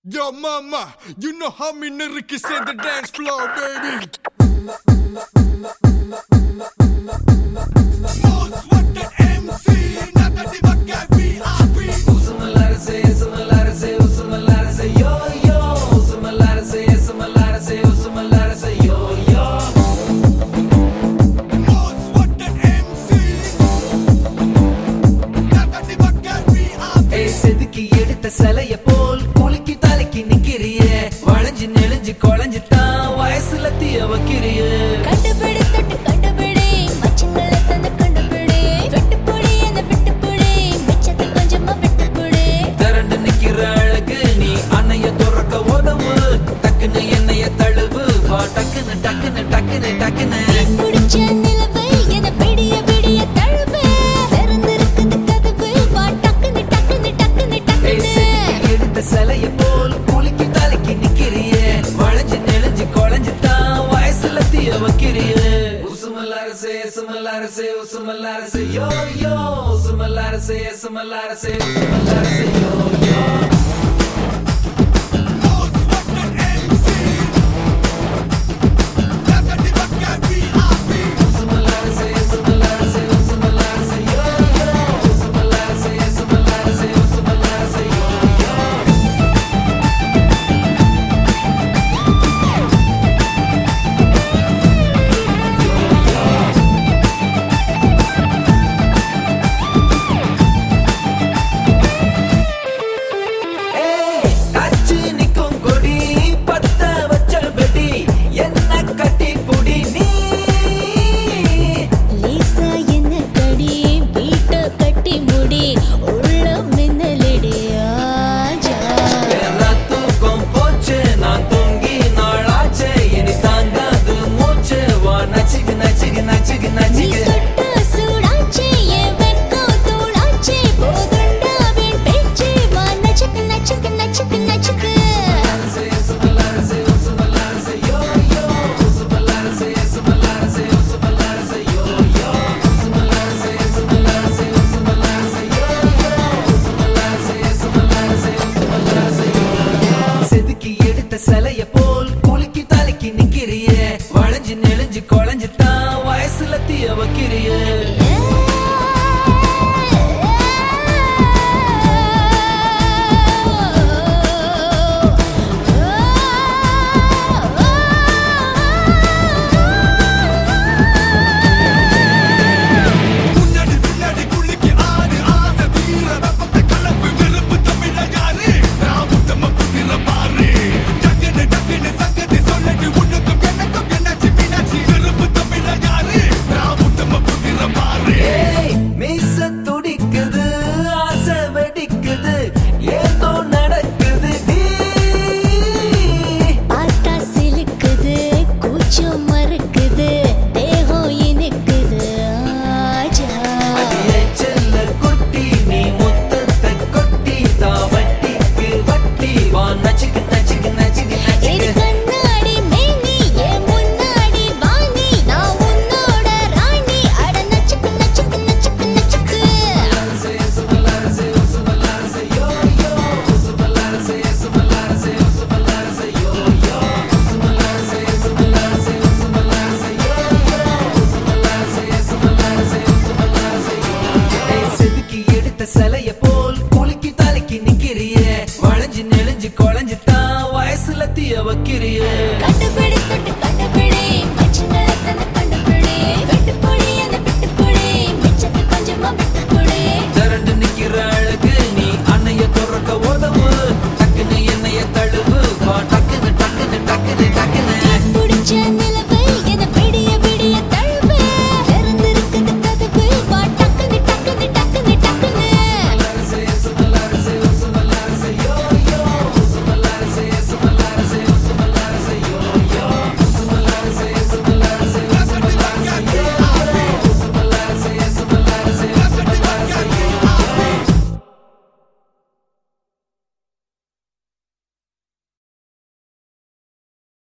Yo, mama, you know how me niggas say the dance floor, baby. Most wanted MC, not the diva VIP. Most wanted MC, not the diva VIP. ஏய், செதுக்கி எடுத்த சிலைய போல் குலுக்கி தலைக்கு நிக்கிறிய வளைஞ்சு நெளிஞ்சு குழஞ்சுட்டான் வயசுல தீய வைக்கிறிய கண்டுபிடி தொட்டு கண்டுபிடி மச்சங்களை தந்து கண்டுபிடி வெட்டுப்புடி அந்த விட்டுப்புடி மிச்சத்தை கொஞ்சமா விட்டுப்புடி திரண்டு நிக்கிற அழகு நீ அன்னைய துறக்க உதவு டக்குன்னு என்னைய தழுவு வா டக்குன்னு டக்குன்னு டக்குன்னு டக்குன்னு பிடிச்ச நிலவை என விடிய விடிய தழுவு திறந்திருக்குது கதவு வா டக்குன்னு டக்குன்னு டக்குன்னு ஏய், டக்குன்னு செதுக்கி எடுத்த சிலைய போல் குலுக்கி தலைக்கு நிக்கிறிய வளைஞ்சு நெளிஞ்சு குழஞ்சுட்டான் வயசுல தீய வைக்கிறிய உசுமல்லாரசே சுமல்லாரசே உசுமல்லாரசே யோ யோ உசுமல்லாரசே சுமல்லாரசே உசுமல்லாரசே யோ யோ Most wanted MC, not the diva VIP. உசுமல்லாரசே சுமல்லாரசே உசுமல்லாரசே யோ யோ உசுமல்லாரசே சுமல்லாரசே உசுமல்லாரசே யோ யோ ஏய், அச்சு நிக்கும் கொடி, பத்த வச்ச வெடி, என்ன கட்டி புடி நீ. லேசா என்ன கடி வீட்டை கட்டி முடி உள்ள மின்னலடி ஆஜா எல்லாம் தூக்கம் போச்சு, நான் தூங்கி நாளாச்சு, இனி தாங்காது மூச்சு. வா, நச்சுக்கு, நச்சுக்கு, நச்சுக்கு, நீ நச்சுக்கு. தொட்ட சூடாச்சே என் வெட்கம் தூளாச்சே போதுண்டாவின் பேச்சே வா நச்சுக்கு நச்சுக்கு நச்சுக்கு நச்சுக்கு சுமல்லாரசே, சுமல்லாரசே, சுமல்லாரசே, யோ, யோ. சுமல்லாரசே, சுமல்லாரசே, சுமல்லாரசே, யோ, யோ. சுமல்லாரசே, சுமல்லாரசே, சுமல்லாரசே, யோ, யோ. சுமல்லாரசே, சுமல்லாரசே, சுமல்லாரசே, யோ, யோ. செதுக்கி எடுத்த சிலைய போல் குலுக்கி தலைக்கு நிக்கிறிய வளைஞ்சு நெளிஞ்சு குழஞ்சுட்டான் வயசுல தீய வைக்கிறிய முன்னாடி பின்னாடி குளிக்கு ஆடு ஆசை வீர வெப்பத்தை கலப்பு வெறுப்பு தமிழ யாரு நான் உத்தம புத்திர பாரு டக்குன்னு டக்குன்னு சங்கதி சொல்லடி உனக்கும் எனக்கும் என்னாச்சு மீனாட்சி வெறுப்பு தமிழ யாரு நான் உத்தம புத்திர பாரு ஏய், மீச துடிக்குது ஆசை வெடிக்குது ஏதோ நடக்குது டீ. பார்த்தா சிலுக்குது கூச்சம் மறுக்குது தேகம் இனிக்குது ஆஜா அடியே செல்ல குட்டி நீ முத்தத்தை கொட்டி தான் வட்டிக்கு வட்டி வா நச்சுக்கு நச்சுக்கு நச்சுக்கு என் நச்சுக்கு கண்ணாடி மேனி என் முன்னாடி வாணி நான் உன்னோட ராணி அட நச்சுக்கு நச்சுக்கு நச்சுக்கு நச்சுக்கு சுமல்லாரசே, சுமல்லாரசே, சுமல்லாரசே, யோ, யோ. சுமல்லாரசே, சுமல்லாரசே, சுமல்லாரசே, யோ, யோ. சுமல்லாரசே, சுமல்லாரசே, சுமல்லாரசே, யோ, யோ. சுமல்லாரசே, சுமல்லாரசே, சுமல்லாரசே, யோ, யோ. ஏய், செதுக்கி எடுத்த சிலைய போல் குலுக்கி தலைக்கு நிக்கிறிய வளைஞ்சு நெளிஞ்சு குழஞ்சுட்டான் வயசுல தீய வைக்கிறிய கண்டுபிடி தொட்டு